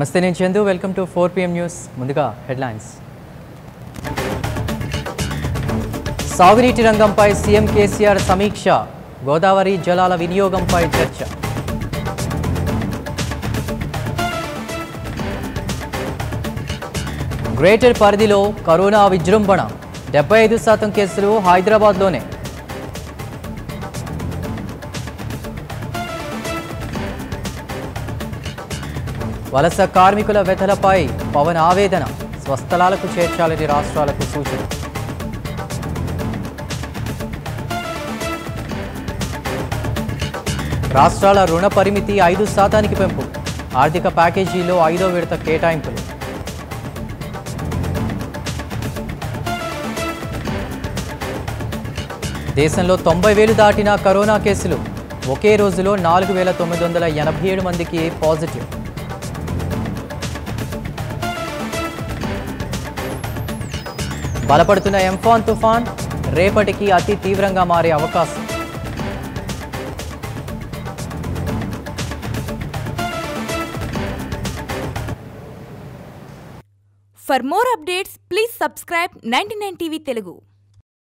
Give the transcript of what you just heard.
నమస్తే నేను Chandu welcome to four PM news ముందుగా హెడ్లైన్స్ సాగునీటి రంగంపై సీఎం కేసీఆర్ సమీక్ష గోదావరి జలాల వినియోగంపై చర్చ గ్రేటర్ పరిధిలో కరోనా విజృంభణ డెబ్బై ఐదు శాతం కేసులు హైదరాబాద్లోనే వలస కార్మికుల వ్యధలపై పవన్ ఆవేదన స్వస్థలాలకు చేర్చాలని రాష్ట్రాలకు సూచన రాష్ట్రాల రుణ పరిమితి ఐదు శాతానికి పెంపు ఆర్థిక ప్యాకేజీలో ఐదో విడత కేటాయింపులు దేశంలో తొంభై వేలు దాటిన కరోనా కేసులు ఒకే రోజులో నాలుగు వేల తొమ్మిది వందల ఎనభై ఏడు మందికి పాజిటివ్ బలపడుతున్న ఎంఫాన్ తుఫాన్ రేపటికి అతి తీవ్రంగా మారే అవకాశం For more updates, please subscribe 99 TV Telugu.